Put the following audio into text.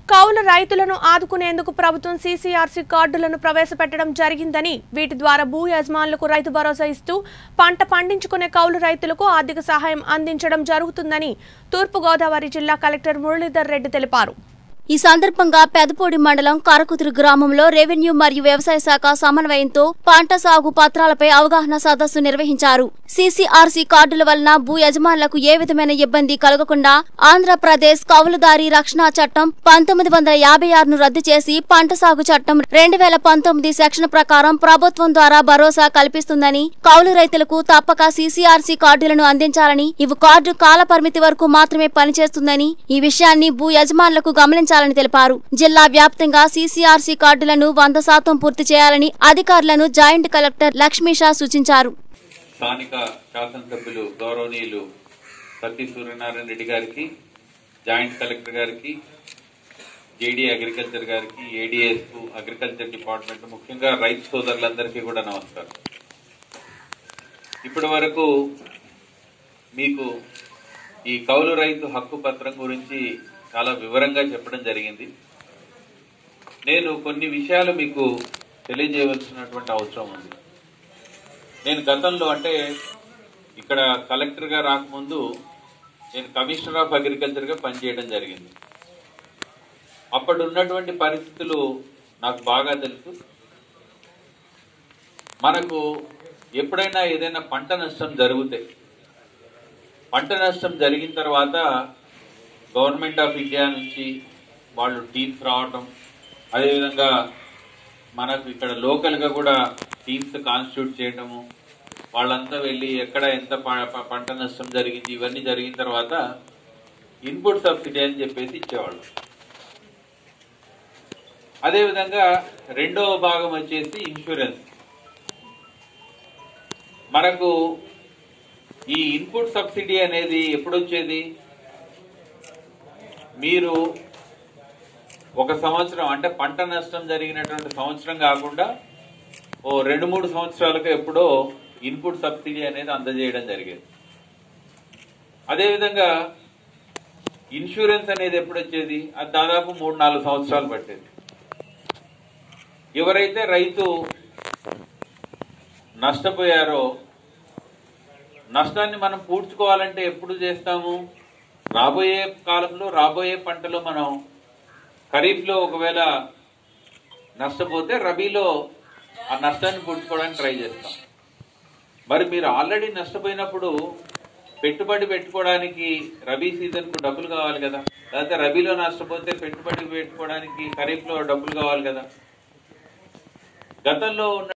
కౌలు రైతులను ఆదుకునేందుకు ప్రభుత్వం సీసీఆర్సీ కార్డులను ప్రవేశపెట్టడం జరిగిందని వీటి ద్వారా భూ యజమానులకు రైతు భరోసా ఇస్తూ పంట పండించుకునే కౌలు రైతులకు ఆర్థిక సహాయం అందించడం జరుగుతుందని తూర్పుగోదావరి జిల్లా కలెక్టర్ మురళీధర్ రెడ్డి తెలిపారు ఈ సందర్భంగా పెదపూడి మండలం కారకుతురు గ్రామంలో రెవెన్యూ మరియు వ్యవసాయ శాఖ సమన్వయంతో పంట సాగు పత్రాలపై అవగాహన సదస్సు నిర్వహించారు సీసీఆర్సీ కార్డుల వలన భూ యజమానులకు ఏ విధమైన ఇబ్బంది కలగకుండా ఆంధ్రప్రదేశ్ కౌలుదారీ రక్షణ చట్టం పంతొమ్మిది వందల యాభై ఆరును రద్దు చేసి పంట సాగు చట్టం రెండు వేల పంతొమ్మిది సెక్షన్ ప్రకారం ప్రభుత్వం ద్వారా భరోసా కల్పిస్తుందని కౌలు రైతులకు తప్పక సీసీఆర్సీ కార్డులను అందించాలని ఇవి కార్డు కాల పరిమితి వరకు మాత్రమే పనిచేస్తుందని ఈ విషయాన్ని భూ యజమానులకు గమనించాలని తెలిపారు జిల్లా వ్యాప్తంగా సీసీఆర్సీ కార్డులను వంద శాతం పూర్తి చేయాలని అధికారులను జాయింట్ కలెక్టర్ లక్ష్మీషా సూచించారు స్థానిక శాసనసభ్యులు గౌరవనీయులు సతీ సూర్యనారాయణ రెడ్డి గారికి జాయింట్ కలెక్టర్ గారికి జేడీ అగ్రికల్చర్ గారికి ఏడీఎస్ అగ్రికల్చర్ డిపార్ట్మెంట్ ముఖ్యంగా రైతు సోదరులందరికీ కూడా నమస్కారం ఇప్పటి వరకు మీకు ఈ కౌలు రైతు హక్కు పత్రం గురించి చాలా వివరంగా చెప్పడం జరిగింది నేను కొన్ని విషయాలు మీకు తెలియజేయవలసినటువంటి అవసరం ఉంది నేను గతంలో అంటే ఇక్కడ కలెక్టర్ గా రాకముందు నేను కమిషనర్ ఆఫ్ అగ్రికల్చర్ గా పనిచేయడం జరిగింది అప్పుడు ఉన్నటువంటి పరిస్థితులు నాకు బాగా తెలుసు మనకు ఎప్పుడైనా ఏదైనా పంట నష్టం జరిగితే పంట నష్టం జరిగిన తర్వాత గవర్నమెంట్ ఆఫ్ ఇండియా నుంచి వాళ్ళు టీమ్స్ రావటం అదేవిధంగా మనకు ఇక్కడ లోకల్ గా కూడా టీమ్స్ కాన్స్టిట్యూట్ చేయడము వాళ్ళంతా వెళ్ళి ఎక్కడ ఎంత ప- ప- పంట నష్టం జరిగింది ఇవన్నీ జరిగిన తర్వాత ఇన్పుట్ సబ్సిడీ అని చెప్పేసి ఇచ్చేవాళ్ళు అదేవిధంగా రెండవ భాగం వచ్చేసి ఇన్సూరెన్స్ మనకు ఈ ఇన్పుట్ సబ్సిడీ అనేది ఎప్పుడు వచ్చేది మీరు ఒక సంవత్సరం అంటే పంట నష్టం జరిగినటువంటి సంవత్సరం కాకుండా ఓ రెండు మూడు సంవత్సరాలకు ఎప్పుడో ఇన్పుట్ సబ్సిడీ అనేది అందజేయడం జరిగేది అదేవిధంగా ఇన్సూరెన్స్ అనేది ఎప్పుడు వచ్చేది అది దాదాపు మూడు నాలుగు సంవత్సరాలు పట్టేది ఎవరైతే రైతు నష్టపోయారో నష్టాన్ని మనం పూడ్చుకోవాలంటే ఎప్పుడు చేస్తాము రాబోయే కాలంలో రాబోయే పంటలో మనం ఖరీఫ్లో ఒకవేళ నష్టపోతే రబీలో ఆ నష్టాన్ని పూడ్చుకోవడానికి ట్రై చేస్తాం మరి మీరు ఆల్రెడీ నష్టపోయినప్పుడు పెట్టుబడి పెట్టుకోవడానికి రబీ సీజన్ కు డబ్బులు కావాలి కదా లేకపోతే రబీలో నష్టపోతే పెట్టుబడి పెట్టుకోవడానికి ఖరీఫ్ లో డబ్బులు కావాలి కదా గతంలో ఉన్న